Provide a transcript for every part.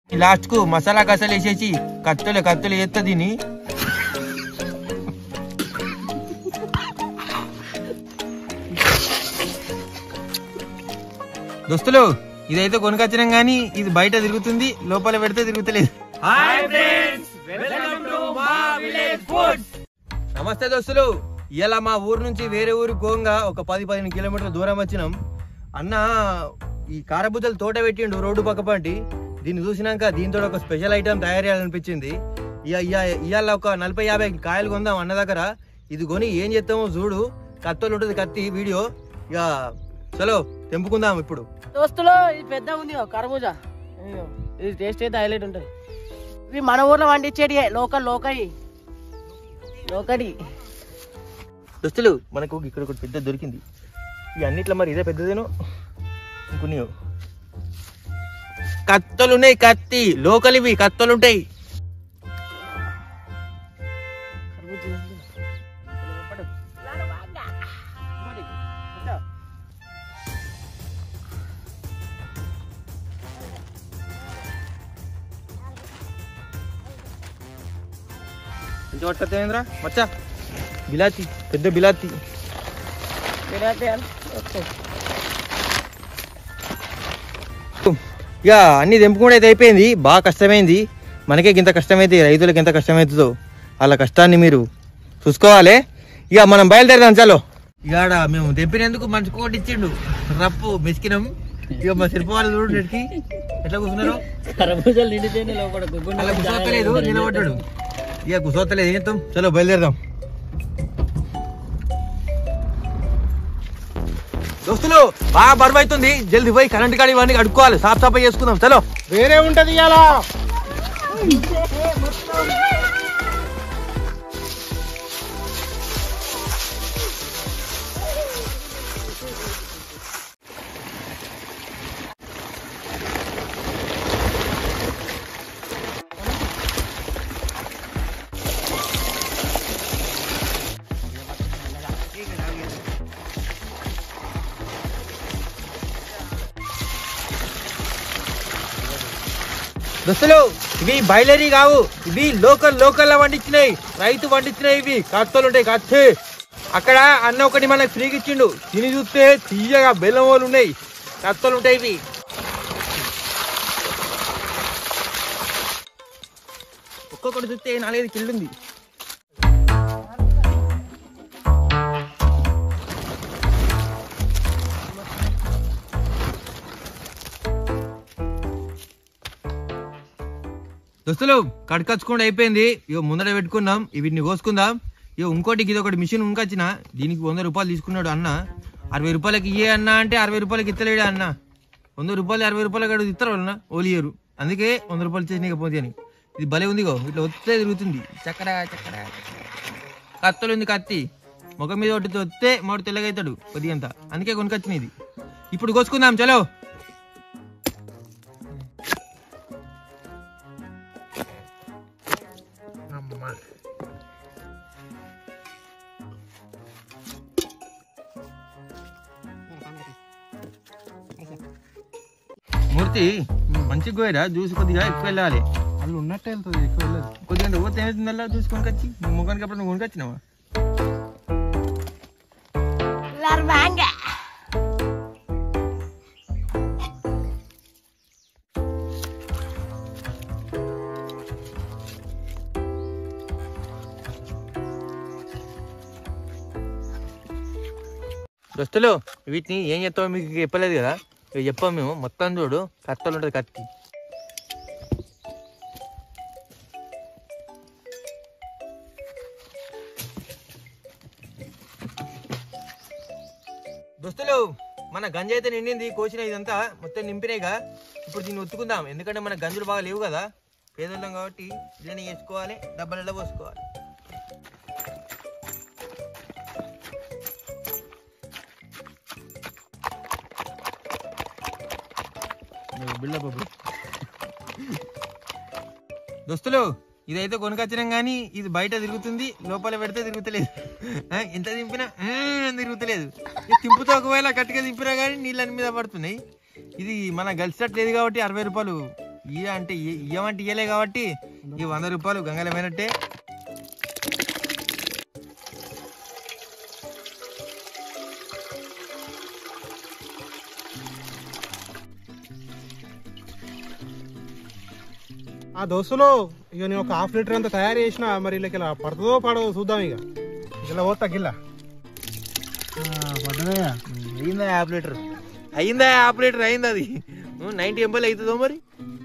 Last కు మసాలా కసాలు వేసేసి కత్తులు కత్తులు ఎత్త దీన్ని దోస్తులు ఇదైతే కొనుకొచ్చినాం గానీ ఇది బయట తిరుగుతుంది లోపల పెడితే తిరుగుతలేదు నమస్తే దోస్తులు ఇలా మా ఊరు నుంచి వేరే ఊరు గోంగా ఒక పది పదిహేను కిలోమీటర్ల దూరం వచ్చినాం అన్న ఈ కారబుద్దలు తోట పెట్టిండు రోడ్డు పక్క పంటి దీన్ని చూసినాక దీంతో ఒక స్పెషల్ ఐటమ్ తయారు చేయాలనిపించింది ఇయ- ఇయ- ఇవాళ ఒక నలభై యాభై కాయలు కొందాం అన్న దగ్గర ఇది కొని ఏం చేస్తామో చూడు కత్తలు ఉంటుంది కత్తి వీడియో ఇక చలో తెంపుకుందాం ఇప్పుడు దోస్తులు ఇది పెద్ద ఉంది ఓ కర్బూజా ఇదిగో, ఇది టేస్ట్ అయితే హైలైట్ ఉంటుంది ఇవి మన ఊర్లో పండించేటి లోకల్ లోకడి లోకడి దోస్తులు మనకు ఇక్కడ ఒకటి పెద్ద దొరికింది ఈ అన్నిట్లో మరి ఇదే పెద్దదేనో ఇంకొన్ని కత్తలు ఉన్నాయి కత్తి లోకల్ ఇవి కత్తలు ఉంటాయి కర్బూజా మంచి పట్టుకొచ్చేంద్రా మచ్చా బిలాతి పెద్ద బిలాతి బిర్యానీ ఓకే ఇక అన్ని తెంపుకుండా అయితే అయిపోయింది బాగా కష్టమైంది మనకే ఇంత కష్టమైతే రైతులకు ఎంత కష్టమవుతుందో వాళ్ళ కష్టాన్ని మీరు చూసుకోవాలి ఇక మనం బయలుదేరదాం చాలో ఇక మేము తెంపినందుకు మంచి కోటి ఇచ్చిండు రప్పు మెసికినాం ఇక మా శిల్పవాళ్ళు చూడు ఇక్కడికి ఎట్లా కూర్చున్నారు కర్బూజాలు నిండితేనే లోపల గుగ్గుండు అలా కూర్చోతలేదు నిలబడ్డాడు ఇక కూర్చోతలేదు ఏం చేద్దాం చలో బయలుదేరదాం దోస్తులు బాగా బరువు అవుతుంది జల్ది పోయి కరెంట్ కాడి ఇవన్నీ అడుక్కోవాలి సాఫ్ సఫాయి చేసుకుందాం చలో వేరే ఉంటది ఇలా దోస్తులు ఇవి బయలరీ కావు ఇవి లోకల్ లోకల్ వండించినాయి రైతు వండించినాయి ఇవి కత్తలు ఉంటాయి కత్తి అక్కడ అన్న ఒకటి మనకి ఫ్రీకి ఇచ్చిండు తిని చూస్తే తీయగా బెల్లం వాళ్ళు ఉన్నాయి కత్తలు ఉంటాయి ఇవి ఒక్కొక్కటి చూస్తే నాలుగైదు కిల్లు ఉంది దోస్తులు కడకచ్చుకుండా అయిపోయింది ఇక ముందర పెట్టుకున్నాం వీటిని కోసుకుందాం ఇక ఇంకోటి ఇది ఒకటి మిషన్ ఇంకొచ్చిన దీనికి వంద రూపాయలు తీసుకున్నాడు అన్న అరవై రూపాయలకి ఇయ్యే అన్న అంటే అరవై రూపాయలకి ఇస్తలేడు అన్న వంద రూపాయలు అరవై రూపాయలకి అడుగు ఇస్తారు అన్న ఓలియరు అందుకే వంద రూపాయలు ఇచ్చేసి పోతే అని ఇది భలే ఉంది గో ఇట్లా వస్తే తిరుగుతుంది చక్కర చక్కర కత్తలు ఉంది కత్తి ముఖం మీద ఒకటి వస్తే మాడు తెల్లగా అవుతాడు కొద్దిగా అంత అందుకే కొనుకొచ్చిన ఇది ఇప్పుడు కోసుకుందాం చలో మూర్తి మంచి గోయరా జ్యూస్ కొద్దిగా ఎక్కువ వెళ్ళాలి వాళ్ళు ఉన్నట్టే వెళ్తుంది ఎక్కువ వెళ్ళదు కొద్దిగా అంటే పోతే ఏమవుతుందల్లా జ్యూస్ కొనుకొచ్చి నీ ముఖానికి అప్పుడు నువ్వు కొనుకొచ్చినావా దోస్తులు వీటిని ఏం చెప్తామో మీకు చెప్పలేదు కదా ఇక చెప్పాము మేము మొత్తం చూడు కత్తలు ఉంటుంది కత్తి దోస్తులు మన గంజ అయితే నిండింది కోసిన ఇదంతా మొత్తం నింపినాయిగా ఇప్పుడు దీన్ని ఒత్తుకుందాం ఎందుకంటే మన గంజులు బాగా లేవు కదా పేదోళ్ళం కాబట్టి ఇళ్ళని వేసుకోవాలి డబ్బలలో పోసుకోవాలి బిల్డప్ దోస్తులు ఇదైతే కొనుకొచ్చినాం కానీ ఇది బయట తిరుగుతుంది లోపల పెడితే తిరుగుతలేదు ఆ, ఎంత దింపినా ఆ, అని తిరుగుతలేదు ఇది తింపుతో ఒకవేళ గట్టిగా దింపినా కానీ నీళ్ళని మీద పడుతున్నాయి ఇది మన గలిసేటట్లేదు కాబట్టి అరవై రూపాయలు ఇయ్య అంటే ఇయ్య- ఇయ్యమంటే ఇయ్యలే కాబట్టి ఈ వంద రూపాయలు గంగలమైనట్టే ఆ దోస్తులు ఇక నేను ఒక హాఫ్ లీటర్ అంతా తయారు చేసిన మరి వీళ్ళకి ఇలా పడుతుందో పడదో చూద్దాం ఇక ఇలా పోతా గిల్ల పడ్డదయ్యా అయిందా యాప్ లీటర్ అయిందా యాప్ లీటర్ అయింది అది నైన్టీ ఎంఎల్ అవుతుందో మరి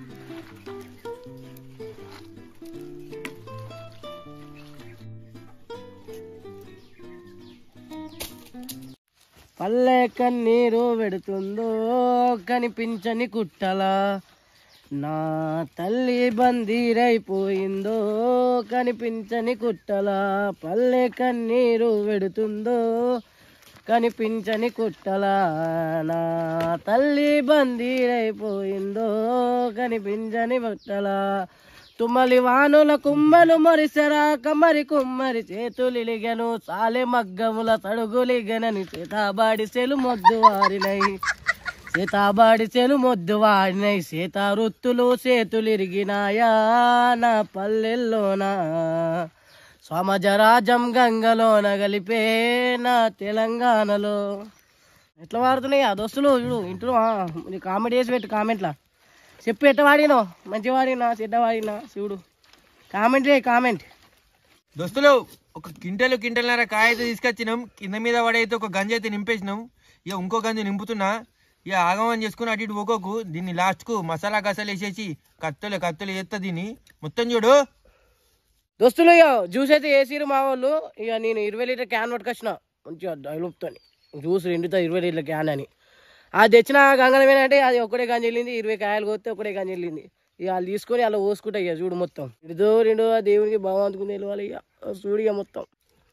పల్లె కన్నీరు పెడుతుందో కనిపించని కుట్టలా నా తల్లి బందీరైపోయిందో కనిపించని కుట్టలా పల్లె కన్నీరు పెడుతుందో కనిపించని కుట్టలా నా తల్లి బందీరైపోయిందో కనిపించని కుట్టలా తుమ్మలి వానుల కుమ్మలు మొరిసెరా కమ్మరి కుమ్మరి చేతులిగను సాలె మగ్గముల తడుగులిగనని సీతాబాడి సెలు మొద్దు వారినై సీతాబాడి సెలు మొద్దు వాడినై సీతా రుత్తులు చేతులిరిగినాయా నా పల్లెల్లోనా సమాజరాజం గంగలోన కలిపే నా తెలంగాణలో ఎట్లా వాడుతున్నాయి ఆ దోస్తులు చూడు ఇంట్లో కామెడీ చేసి పెట్టు కామెంట్లా చెప్పు ఎట్ట వాడినో మంచి వాడినా చెడ్డ వాడినా చూడు కామెంట్ రే కామెంట్ దోస్తులు ఒక క్వింటల్ క్వింటల్నర కాయ అయితే తీసుకొచ్చినాం కింద మీద పడైతే ఒక గంజి అయితే నింపేసినాం ఇక ఇంకో గంజి నింపుతున్నా ఇక ఆగమని చేసుకుని అటు ఇటు పోకోకు దీన్ని లాస్ట్కు మసాలా గసాలు వేసేసి కత్తులు కత్తులు వేస్తా దీన్ని మొత్తం చూడు దోస్తులు ఇక జ్యూస్ అయితే వేసిరు మా వాళ్ళు ఇక నేను ఇరవై లీటర్ క్యాన్ పట్టుకొచ్చిన మంచిగా డైలుప్తో జ్యూస్ రెండుతో ఇరవై లీటర్ క్యాన్ అని అది తెచ్చిన గంగల అంటే అది ఒకటే గంజి వెళ్ళింది ఇరవై కాయలు కొత్తే ఒకటే గంజి వెళ్ళింది ఇక వాళ్ళు తీసుకొని అలా పోసుకుంటాయి ఇక చూడు మొత్తం ఇదో రెండు ఆ దేవునికి భగవంతుకుని వెళ్ళాలి ఇక చూడు ఇక మొత్తం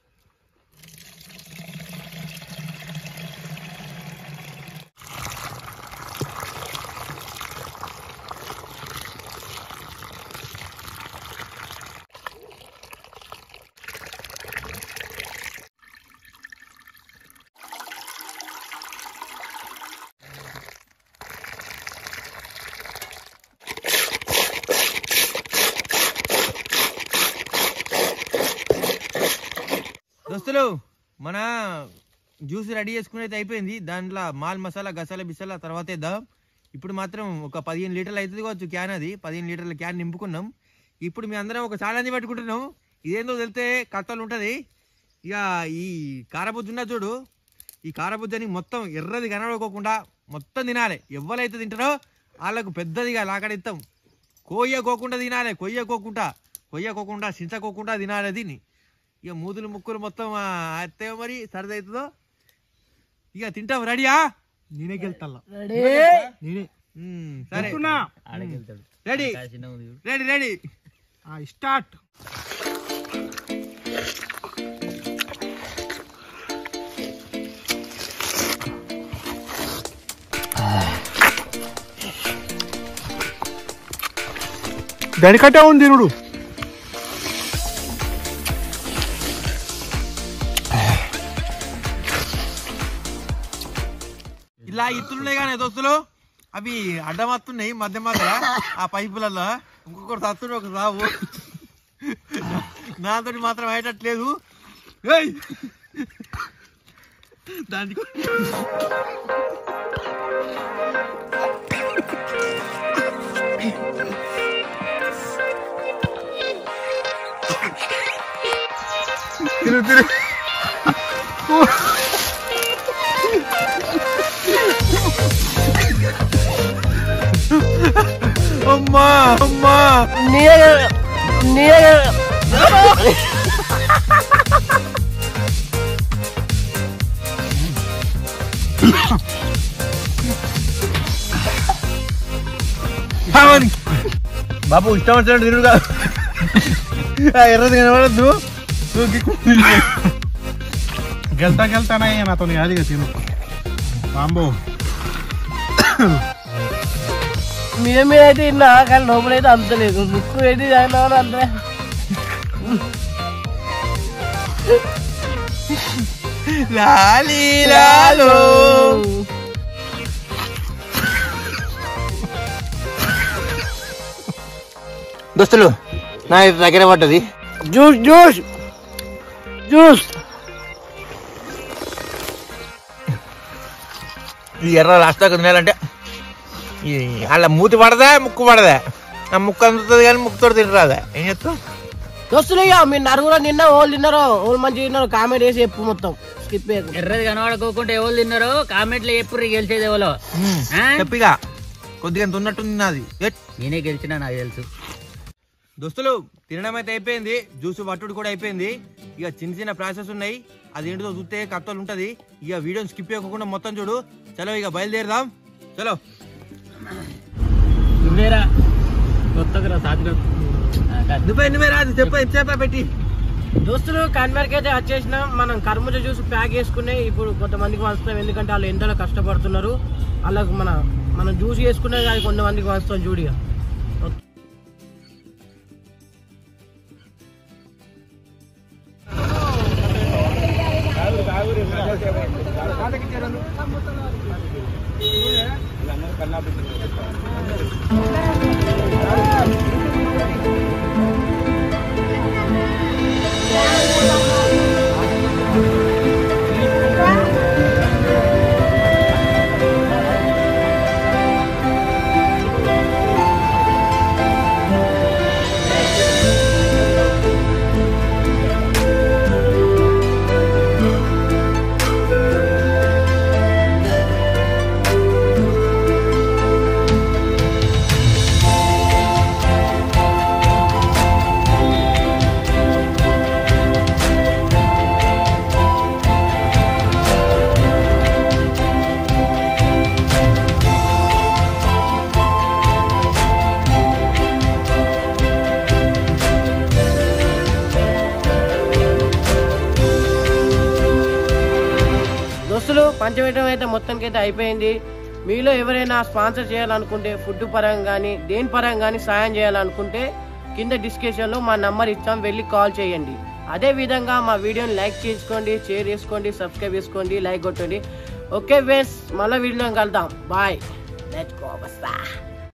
దోస్తులు మన జ్యూస్ రెడీ చేసుకుని అయితే అయిపోయింది దాంట్లో మాల్ మసాలా గసాలా బిసాలా తర్వాత వేద్దాం ఇప్పుడు మాత్రం ఒక పదిహేను లీటర్లు అవుతుంది కావచ్చు క్యాన్ అది పదిహేను లీటర్ల క్యాన్ నింపుకున్నాం ఇప్పుడు మీ అందరం ఒక ఛాలెంజ్ పెట్టుకుంటున్నాం ఇదేందో తెలితే కథలు ఉంటుంది ఇక ఈ కారబుజ్జి ఉన్న చూడు ఈ కారబుజ్జని మొత్తం ఎర్రది కనబడుకోకుండా మొత్తం తినాలి ఎవరైతే తింటారో వాళ్ళకు పెద్దదిగా లాకడిస్తాం కోయకోకుండా తినాలి కొయ్యకోకుండా కొయ్యకోకుండా సించకోకుండా తినాలి దీన్ని ఇక మూతులు ముక్కులు మొత్తం అత్తే మరి సరిదవుతుందో ఇక తింటాం రెడీయా నేనే గెలుతా రెడీ నేనే ఉమ్, సరే చెప్తున్నా. రెడీ రెడీ రెడీ ఆ, స్టార్ట్ గడికట్టే ఉంది తినుడు ఇలా ఇత్తులున్నాయి కానీ దోస్తులు అవి అడ్డమత్తున్నాయి మధ్య మధ్య ఆ పైపులలో ఇంకొకటి తత్తుడు ఒక సావు నాతో మాత్రం అయ్యేటట్లేదు ఏయ్! దానికి తిను తిను అమ్మా అమ్మా నీయ నీయ బావని. బాబు ఇష్టం వచ్చినట్టు తిరుగు కాదు ఆ ఎర్రది కనబడద్దు నువ్వు గిక్కు తిరుగు. గెలుతా గెలుతానా నాతో కాదు ఇక తిను బాంబో మీద మీద అయితే తిన్నా కానీ లోపలైతే అంత లేదు ముక్కు పెట్టి తాగినా అంతే లాలి లాలో దోస్తులు నా ఇది దగ్గర పడ్డది జ్యూస్ జ్యూస్ జ్యూస్ ఈ ఎర్ర రాష్ట్రాకు తినాలంటే ఈ వాళ్ళ మూతి పడదా ముక్కు పడదా ఆ ముక్కు అందుతుంది కానీ ముక్కుతో తినరాదా ఏం చేస్తాం దోస్తులు ఇక మీరు నలుగురు నిన్న ఓళ్ళు తిన్నారో ఓళ్ళు మంచిగా తిన్నారో కామెంట్ వేసి చెప్పు మొత్తం స్కిప్ చేయకుండా ఎర్రది కనబడుకోకుంటే ఎవరు తిన్నారో కామెంట్లు ఎప్పుడు గెలిచేది ఎవరో ఆ? చెప్పిగా కొద్దిగా ఇంత ఉన్నట్టుంది నాది ఎట్. నేనే గెలిచినా నాకు తెలుసు దోస్తులు తినడం అయితే అయిపోయింది జ్యూస్ పట్టుడు కూడా అయిపోయింది ఇక చిన్న చిన్న ప్రాసెస్ ఉన్నాయి అది ఏంటో చూస్తే కత్తలు ఉంటది ఇక వీడియోని స్కిప్ చేయకుండా మొత్తం చూడు చలో ఇక బయలుదేరదాం చలో నువ్వేరా కొత్తగా సాధ్యం నువ్వే నువ్వే రాదు చెప్ప చెప్ప పెట్టి దోస్తులు కన్వర్కి అయితే వచ్చేసినాం మనం కర్మూజ జ్యూస్ ప్యాక్ చేసుకునే ఇప్పుడు కొంతమందికి వస్తాం ఎందుకంటే వాళ్ళు ఎంతలో కష్టపడుతున్నారు వాళ్ళకి మన మనం జ్యూస్ చేసుకునే కానీ కొంతమందికి వస్తాం చూడిగా దోస్తులు పంచవేయడం అయితే మొత్తానికి అయితే అయిపోయింది మీలో ఎవరైనా స్పాన్సర్ చేయాలనుకుంటే ఫుడ్ పరంగా కానీ దేని పరంగా కానీ సాయం చేయాలనుకుంటే కింద డిస్క్రిప్షన్లో మా నంబర్ ఇచ్చాం వెళ్ళి కాల్ చేయండి అదే విధంగా మా వీడియోని లైక్ చేసుకోండి షేర్ చేసుకోండి సబ్స్క్రైబ్ చేసుకోండి లైక్ కొట్టండి ఓకే వేస్ మళ్ళీ వీడియోలో కలుద్దాం బాయ్ లెట్స్ గో బస్సా